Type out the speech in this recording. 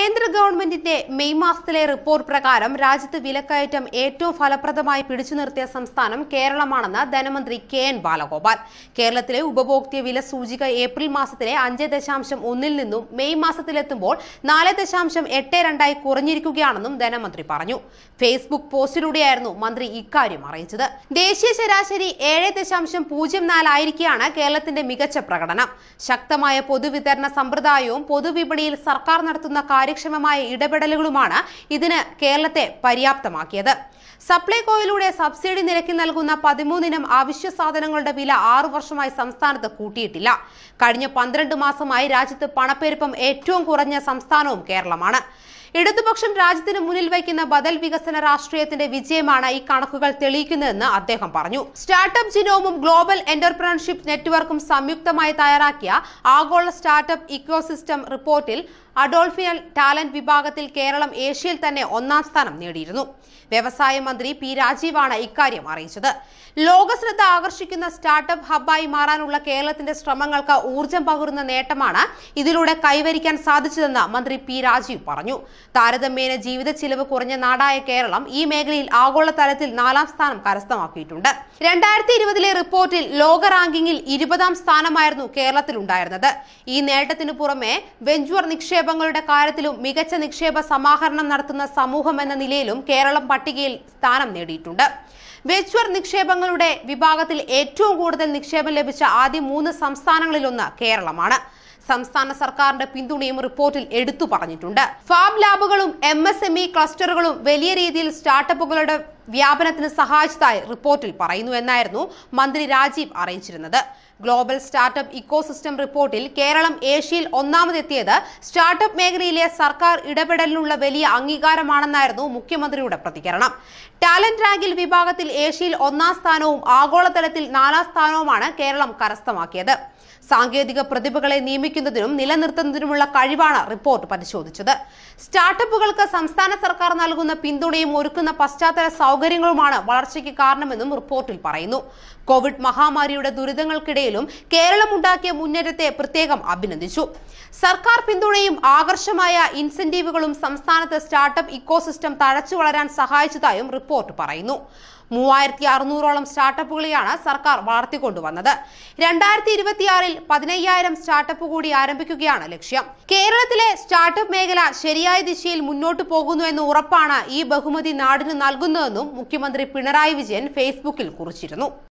കേന്ദ്ര ഗവൺമെന്റിന്റെ മെയ് മാസത്തിലെ റിപ്പോർട്ട് പ്രകാരം രാജ്യത്ത് വിലക്കയറ്റം ഏറ്റവും ഫലപ്രദമായി പിടിച്ചു നിർത്തിയ സംസ്ഥാനം കേരളമാണെന്ന് ധനമന്ത്രി കെ എൻ ബാലഗോപാൽ കേരളത്തിലെ ഉപഭോക്തൃ വില സൂചിക ഏപ്രിൽ മാസത്തിലെ അഞ്ച് ദശാംശം ഒന്നിൽ നിന്നും മെയ് മാസത്തിലെത്തുമ്പോൾ നാല് ദശാംശം എട്ട് രണ്ടായി കുറഞ്ഞിരിക്കുകയാണെന്നും ധനമന്ത്രി പറഞ്ഞു ഫേസ്ബുക്ക് പോസ്റ്റിലൂടെയായിരുന്നു മന്ത്രി ഇക്കാര്യം അറിയിച്ചത് ദേശീയ ശരാശരി ഏഴ് ദശാംശം പൂജ്യം നാലായിരിക്കെയാണ് കേരളത്തിന്റെ മികച്ച പ്രകടനം ശക്തമായ പൊതുവിതരണ സമ്പ്രദായവും പൊതുവിപണിയിൽ സർക്കാർ നടത്തുന്ന കാര്യക്ഷമമായ ഇടപെടലുകളുമാണ് ഇതിന് കേരളത്തെ പര്യാപ്തമാക്കിയത് സപ്ലൈകോയിലൂടെ സബ്സിഡി നിരക്കിൽ നൽകുന്ന പതിമൂന്നിനം അവശ്യ സാധനങ്ങളുടെ വില ആറു വർഷമായി സംസ്ഥാനത്ത് കൂട്ടിയിട്ടില്ല കഴിഞ്ഞ പന്ത്രണ്ട് മാസമായി രാജ്യത്ത് പണപ്പെരുപ്പം ഏറ്റവും കുറഞ്ഞ സംസ്ഥാനവും കേരളമാണ് ഇടതുപക്ഷം രാജ്യത്തിന് മുന്നിൽ വയ്ക്കുന്ന ബദൽ വികസന രാഷ്ട്രീയത്തിന്റെ വിജയമാണ് ഈ കണക്കുകൾ തെളിയിക്കുന്നതെന്ന് അദ്ദേഹം പറഞ്ഞു സ്റ്റാർട്ടപ്പ് ജിനോമും ഗ്ലോബൽ എന്റർപ്രണർഷിപ്പ് നെറ്റ്വർക്കും സംയുക്തമായി തയ്യാറാക്കിയ ആഗോള സ്റ്റാർട്ടപ്പ് ഇക്കോസിസ്റ്റം റിപ്പോർട്ടിൽ അഡോൾഫിയൽ ടാലന്റ് വിഭാഗത്തിൽ കേരളം ഏഷ്യയിൽ തന്നെ ഒന്നാം സ്ഥാനം നേടിയിരുന്നു വ്യവസായ മന്ത്രി പി രാജീവാണ് ഇക്കാര്യം അറിയിച്ചത് ലോകശ്രദ്ധ ആകർഷിക്കുന്ന സ്റ്റാർട്ടപ്പ് ഹബ്ബായി മാറാനുള്ള കേരളത്തിന്റെ ശ്രമങ്ങൾക്ക് ഊർജം പകരുന്ന നേട്ടമാണ് ഇതിലൂടെ കൈവരിക്കാൻ സാധിച്ചതെന്ന് മന്ത്രി പി രാജീവ് പറഞ്ഞു താരതമ്യേന ജീവിത ചിലവ് കുറഞ്ഞ നാടായ കേരളം ഈ മേഖലയിൽ ആഗോളതലത്തിൽ നാലാം സ്ഥാനം കരസ്ഥമാക്കിയിട്ടുണ്ട് രണ്ടായിരത്തി ഇരുപതിലെ റിപ്പോർട്ടിൽ ലോക റാങ്കിങ്ങിൽ ഇരുപതാം സ്ഥാനമായിരുന്നു കേരളത്തിലുണ്ടായിരുന്നത് ഈ നേട്ടത്തിനു പുറമെ വെഞ്ചുവർ നിക്ഷേപങ്ങളുടെ കാര്യത്തിലും മികച്ച നിക്ഷേപ സമാഹരണം നടത്തുന്ന സമൂഹം എന്ന നിലയിലും കേരളം പട്ടികയിൽ സ്ഥാനം നേടിയിട്ടുണ്ട് വെച്ചുവർ നിക്ഷേപങ്ങളുടെ വിഭാഗത്തിൽ ഏറ്റവും കൂടുതൽ നിക്ഷേപം ലഭിച്ച ആദ്യ മൂന്ന് സംസ്ഥാനങ്ങളിലൊന്ന് കേരളമാണ് സംസ്ഥാന സർക്കാരിന്റെ പിന്തുണയും റിപ്പോർട്ടിൽ എടുത്തു പറഞ്ഞിട്ടുണ്ട് ഫാം ലാബുകളും എം എസ് എം ഇ ക്ലസ്റ്ററുകളും വലിയ രീതിയിൽ സ്റ്റാർട്ടപ്പുകളുടെ വ്യാപനത്തിന് സഹായിച്ചതായി റിപ്പോർട്ടിൽ പറയുന്നു എന്നായിരുന്നു മന്ത്രി രാജീവ് അറിയിച്ചിരുന്നത് ഗ്ലോബൽ സ്റ്റാർട്ടപ്പ് ഇക്കോസിസ്റ്റം റിപ്പോർട്ടിൽ കേരളം ഏഷ്യയിൽ ഒന്നാമതെത്തിയത് സ്റ്റാർട്ടപ്പ് മേഖലയിലെ സർക്കാർ ഇടപെടലിനുള്ള വലിയ അംഗീകാരമാണെന്നായിരുന്നു മുഖ്യമന്ത്രിയുടെ പ്രതികരണം ടാലന്റ് റാങ്കിൽ വിഭാഗത്തിൽ ഏഷ്യയിൽ ഒന്നാം സ്ഥാനവും ആഗോളതലത്തിൽ നാലാം സ്ഥാനവുമാണ് കേരളം കരസ്ഥമാക്കിയത് സാങ്കേതിക പ്രതിഭകളെ നിയമിക്കുന്നതിനും നിലനിർത്തുന്നതിനുമുള്ള കഴിവാണ് റിപ്പോർട്ട് പരിശോധിച്ചത് സ്റ്റാർട്ടപ്പുകൾക്ക് സംസ്ഥാന സർക്കാർ നൽകുന്ന പിന്തുണയും ഒരുക്കുന്ന പശ്ചാത്തല സൗകര്യങ്ങളുമാണ് വളർച്ചയ്ക്ക് കാരണമെന്നും റിപ്പോർട്ടിൽ പറയുന്നു കോവിഡ് മഹാമാരിയുടെ ദുരിതങ്ങൾക്കിടയിലും കേരളം ഉണ്ടാക്കിയ മുന്നേറ്റത്തെ പ്രത്യേകം അഭിനന്ദിച്ചു സർക്കാർ പിന്തുണയും ആകർഷമായ ഇൻസെന്റീവുകളും സംസ്ഥാനത്ത് സ്റ്റാർട്ടപ്പ് ഇക്കോസിസ്റ്റം തഴച്ചു വളരാൻ സഹായിച്ചതായും റിപ്പോർട്ട് പറയുന്നു മൂവായിരത്തി അറുന്നൂറോളം സ്റ്റാർട്ടപ്പുകളെയാണ് സർക്കാർ വളർത്തിക്കൊണ്ടുവന്നത് രണ്ടായിരത്തി ഇരുപത്തിയാറിൽ പതിനയ്യായിരം സ്റ്റാർട്ടപ്പ് കൂടി ആരംഭിക്കുകയാണ് ലക്ഷ്യം കേരളത്തിലെ സ്റ്റാർട്ടപ്പ് മേഖല ശരിയായ ദിശയിൽ മുന്നോട്ട് പോകുന്നു എന്ന ഉറപ്പാണ് ഈ ബഹുമതി നാടിന് നൽകുന്നതെന്നും മുഖ്യമന്ത്രി പിണറായി വിജയൻ ഫേസ്ബുക്കിൽ കുറിച്ചിരുന്നു